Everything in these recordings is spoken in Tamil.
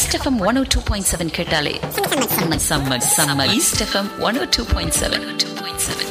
east FM one O two point seven கேட்டாலே செம்ம செம்ம செம்ம east FM one O two point seven two point seven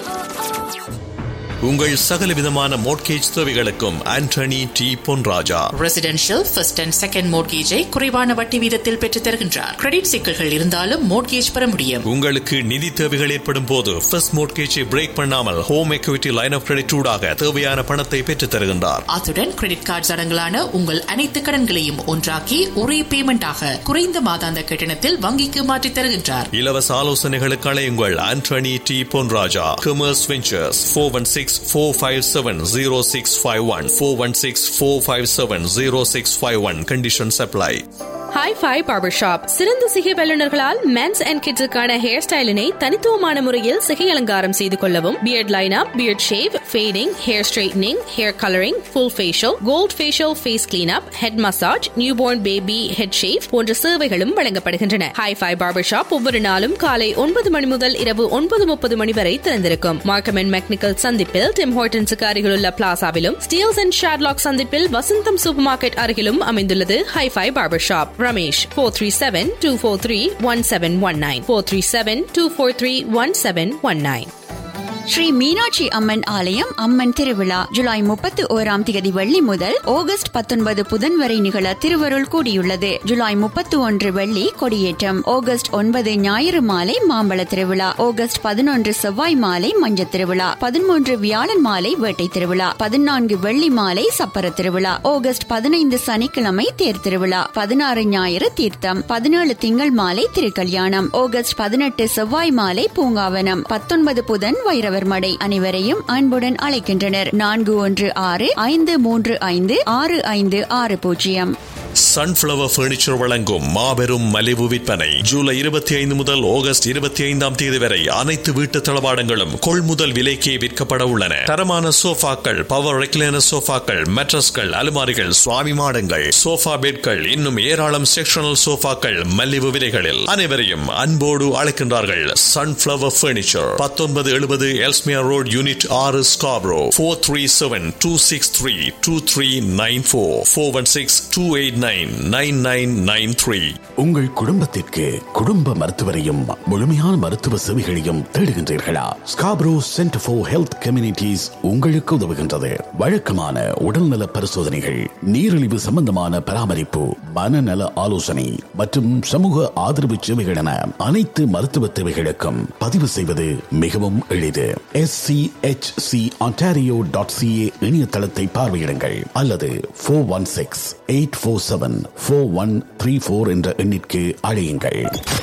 உங்கள் சகல விதமான மோட்கேஜ் தேவைகளுக்கும் Antony T Ponraja residential first and second மோட்கேஜை குறைவான வட்டி வீதத்தில் பெற்றுத் தருகின்றார் கிரெடிட் சிக்கல்கள் இருந்தாலும் மோட்கேஜ் பெற முடியும் உங்களுக்கு நிதி தேவைகள் ஏற்படும் போது ஃபர்ஸ்ட் மோட்கேஜை பிரேக் பண்ணாமல் home equity line of credit ஊடாக தேவையான பணத்தை பெற்றுத் தருகின்றார் அத்துடன் கிரெடிட் கார்டு அடங்கலான உங்கள் அனைத்து கடன்களையும் ஒன்றாக்கி ஒரே பேமெண்டாக குறைந்த மாதாந்த கட்டணத்தில் வங்கிக்கு மாற்றித் தருகின்றார் இலவச ஆலோசனைகளுக்கு அழையுங்கள் Antony T Ponraja commerce ventures four one six four five seven zero six five one four one six four five seven zero six five one conditions apply hi fi barber shop சிறந்த சிகை வல்லுநர்களால் மென்ஸ் அண்ட் கிட்ஸுக்கான ஹேர் ஸ்டைலினை தனித்துவமான முறையில் சிகை அலங்காரம் செய்து கொள்ளவும் beard lineup beard shave fading hair straightening hair colouring full facial gold facial face cleanup head massage new born baby head shave போன்ற சேவைகளும் வழங்கப்படுகின்றன ஹாய் ஃபை பார்பர் ஷாப் ஒவ்வொரு நாளும் காலை ஒன்பது மணி முதல் இரவு ஒன்பது முப்பது மணி வரை திறந்திருக்கும் மார்க்கம் அண்ட் மெக்னிக்கல் சந்திப்பில் டிம் ஹோட்டன்ஸுக்கு அருகிலுள்ள பிளாசாவிலும் ஸ்டீல்ஸ் அண்ட் ஷாட்லாக் சந்திப்பில் வசந்தம் சூப்பர் மார்க்கெட் அருகிலும் அமைந்துள்ளது hi fi barber shop Ramesh four three seven two four three one seven one nine four three seven two four three one seven one nine Sri Meenakshi Amman ஆலயம் அம்மன் திருவிழா ஜூலை முப்பத்தி ஓராம் தேதி வெள்ளி முதல் ஆகஸ்ட் பத்தொன்பது புதன் வரை நிகழ திருவருள் கூடியுள்ளது ஜூலை முப்பத்தி ஒன்று வெள்ளி கொடியேற்றம் ஆகஸ்ட் ஒன்பது ஞாயிறு மாலை மாம்பழ திருவிழா ஆகஸ்ட் பதினொன்று செவ்வாய் மாலை மஞ்ச திருவிழா பதிமூன்று வியாழன் மாலை வேட்டை திருவிழா பதினான்கு வெள்ளி மாலை சப்பர திருவிழா ஆகஸ்ட் பதினைந்து சனிக்கிழமை தேர் திருவிழா பதினாறு ஞாயிறு தீர்த்தம் பதினேழு திங்கள் மாலை திருக்கல்யாணம் ஆகஸ்ட் பதினெட்டு செவ்வாய் மாலை பூங்காவனம் பத்தொன்பது புதன் வைரவர் மடை அனைவரையும் அன்புடன் அழைக்கின்றனர் நான்கு ஒன்று ஆறு ஐந்து மூன்று ஐந்து ஆறு ஐந்து ஆறு பூஜ்ஜியம் சன்ஃபிளவர் பர்னிச்சர் வழங்கும் மாபெரும் மலிவு விற்பனை ஜூலை இருபத்தி ஐந்து முதல் ஆகஸ்ட் இருபத்தி ஐந்தாம் தேதி வரை அனைத்து வீட்டு தளவாடங்களும் கொள்முதல் விலைக்கே விற்கப்பட உள்ளன தரமான சோஃபாக்கள் பவர் ரெக்லைனர் சோஃபாக்கள் மெட்ரஸ்கள் அலுமாரிகள் சுவாமி மாடங்கள் சோஃபா பெட்கள் இன்னும் ஏராளம் செக்ஷனல் சோஃபாக்கள் மலிவு விலைகளில் அனைவரையும் அன்போடு அழைக்கின்றார்கள் சன்ஃபிளவர் பர்னிச்சர் பத்தொன்பது எழுபது எல்ஸ்மியா ரோட் யூனிட் ஆறு Scarborough four three seven two six three two three nine four four one six two eight nine nine nine nine three உங்கள் குடும்பத்திற்கு குடும்ப மருத்துவரையும் முழுமையான மருத்துவ சேவைகளையும் தேடுகின்றீர்களா Scarborough centre for health communities உங்களுக்கு உதவுகின்றது வழக்கமான உடல்நல பரிசோதனைகள் நீரிழிவு சம்பந்தமான பராமரிப்பு மனநல ஆலோசனை மற்றும் சமூக ஆதரவு சேவைகள் என அனைத்து மருத்துவ தேவைகளுக்கும் பதிவு செய்வது மிகவும் எளிது S C H C Ontario dot CA இணையதளத்தை பார்வையிடுங்கள் அல்லது four one six eight four seven four one three four என்ற எண்ணிற்கு அழையுங்கள்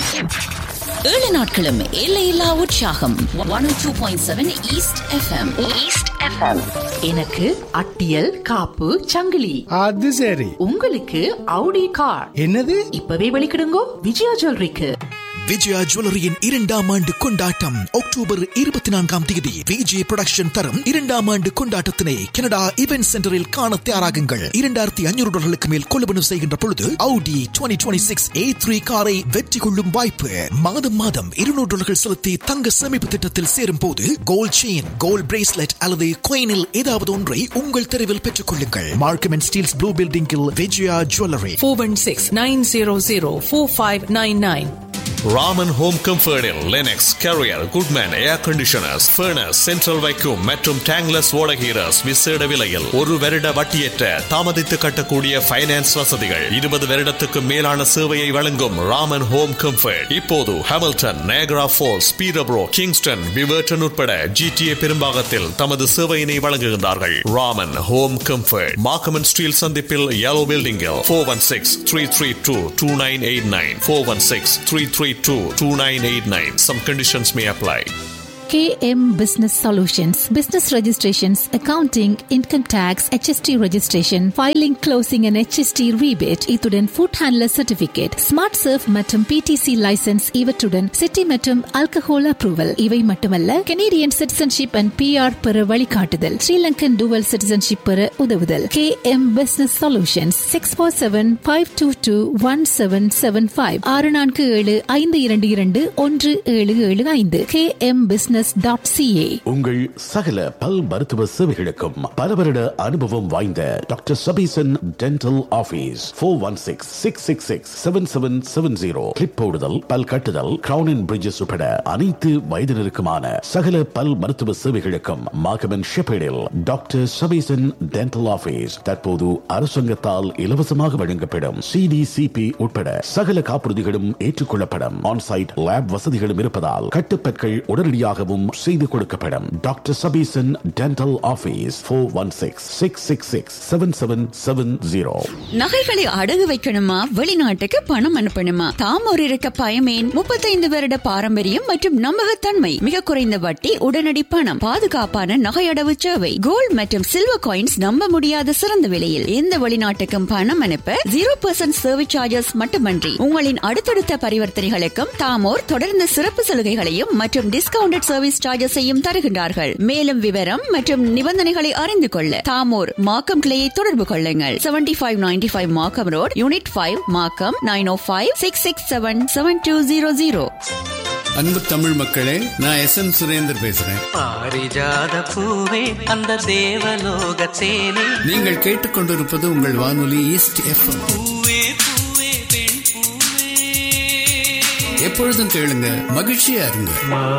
ஏழு நாட்களும் எல்லையில்லா உற்சாகம் one two point seven east FM east FM எனக்கு அட்டியல் காப்பு சங்கிலி அது சரி உங்களுக்கு அவுடி கார் என்னது இப்பவே வெளிக்கிடுங்கோ விஜயா ஜுவல்லரிக்கு விஜயா ஜுவல்லரியின் இரண்டாம் ஆண்டு கொண்டாட்டம் அக்டோபர் இருபத்தி நான்காம் தேதி விஜய் புரொடக்ஷன் தரும் இரண்டாம் ஆண்டு கொண்டாட்டத்தினை கனடா இவென்ட் சென்டரில் காண தயாராகுங்கள் இரண்டாயிரத்தி ஐநூறு டாலர்களுக்கு மேல் கொள்வனவு செய்கின்ற பொழுது Audi twenty twenty six A three காரை வெற்றி கொள்ளும் வாய்ப்பு மாதம் மாதம் இருநூறு டாலர்கள் செலுத்தி தங்க சேமிப்பு திட்டத்தில் சேரும் போது கோல்ட் செயின் கோல்ட் பிரேஸ்லெட் அல்லது கோயினில் ஏதாவது ஒன்றை உங்கள் தெருவில் பெற்றுக் கொள்ளுங்கள் மார்க்கம் அண்ட் ஸ்டீல்ஸ் ப்ளூ பில்டிங்கில் Vijaya jewellery four one six nine zero zero four five nine nine Raman home கம்ஃபர்டில் Lennox Carrier Goodman air conditioners furnace central vacuum மற்றும் டேங்லஸ் ஓடகீரஸ் விசேட விலையில் ஒரு வருட வட்டியற்ற தாமதித்து கட்டக்கூடிய ஃபைனான்ஸ் வசதிகள் இருபது வருடத்துக்கு மேலான சேவையை வழங்கும் ராமன் ஹோம் கம்ஃபர்ட் இப்போது Hamilton Niagara Falls Peterborough Kingston விவர்டன் உட்பட ஜிடிஏ பெரும்பாகத்தில் தமது சேவையினை வழங்குகின்றார்கள் Raman home comfort Markham and Steeles சந்திப்பில் yellow பில்டிங்கில் four one six three three two two nine eight nine four one six three three two two nine eight nine some conditions may apply KM Business Solutions, business registrations, accounting, income tax, HST registration, filing, closing and HST rebate, இத்துடன் food handler certificate, smart surf மற்றும் PTC license இவற்றுடன் city மற்றும் alcohol approval இவை மட்டுமல்ல Canadian citizenship and PR பெற வழிகாட்டுதல் ஸ்ரீலங்கன் dual citizenship பெற உதவுதல் KM Business Solutions six four seven five two two one seven seven five ஆறு நான்கு ஏழு ஐந்து இரண்டு இரண்டு ஒன்று ஏழு ஏழு ஐந்து KM Business wellness dot CA உங்கள் சகல பல் மருத்துவ சேவைகளுக்கும் பல வருட அனுபவம் வாய்ந்த doctor Sabeesan dental office four one six six six six seven seven seven zero clip போடுதல் பல் கட்டுதல் கிரவுன் அண்ட் பிரிட்ஜஸ் உட்பட அனைத்து வயதினருக்குமான சகல பல் மருத்துவ சேவைகளுக்கும் மாகமன் ஷெப்பேடில் டாக்டர் சபீசன் டென்டல் ஆபீஸ் தற்போது அரசாங்கத்தால் இலவசமாக வழங்கப்படும் சிடிசிபி உட்பட சகல காப்புறுதிகளும் ஏற்றுக்கொள்ளப்படும் ஆன்சைட் லேப் வசதிகளும் இருப்பதால் கட்டுப்பற்கள் உடனடியாகவும் செய்து கொடுக்கப்படும் doctor Sabeesan dental office four one six six six six seven seven seven zero நகைகளை அடகு வைக்கணுமா வெளிநாட்டுக்கு பணம் அனுப்பணுமா தாம் ஒரு இருக்க பயமேன் முப்பத்தைந்து வருட பாரம்பரியம் மற்றும் நம்பகத்தன்மை மிக குறைந்த வட்டி உடனடி பணம் பாதுகாப்பான நகை அடவு சேவை கோல்ட் மற்றும் சில்வர் காயின்ஸ் நம்ப முடியாத சிறந்த விலையில் எந்த வெளிநாட்டுக்கும் பணம் அனுப்ப ஜீரோ பர்சன்ட் சர்வீஸ் சார்ஜஸ் மட்டுமன்றி உங்களின் அடுத்தடுத்த பரிவர்த்தனைகளுக்கும் தாமோர் தொடர்ந்து சிறப்பு சலுகைகளையும் மற்றும் டிஸ்கவுண்டட் சர்வீஸ் சார்ஜஸையும் தருகின்றார்கள் மேலும் விவரம் மற்றும் நிபந்தனைகளை அறிந்து கொள்ள தாமோர் மாக்கம் கிளையை தொடர்பு கொள்ளுங்கள் seventy five ninety five Markham road unit five Markham nine O five six six seven seven two zero zero அன்பு தமிழ் மக்களே நான் எஸ் எம் சுரேந்தர் பேசுறேன் பாரிஜாத பூவே அந்த தேவலோக தேனே நீங்கள் கேட்டுக்கொண்டிருப்பது உங்கள் வானொலி ஈஸ்ட் எஃப்எம் பூவே பூவே பெண் பூவே எப்பொழுதும் கேளுங்க மகிழ்ச்சியா இருங்க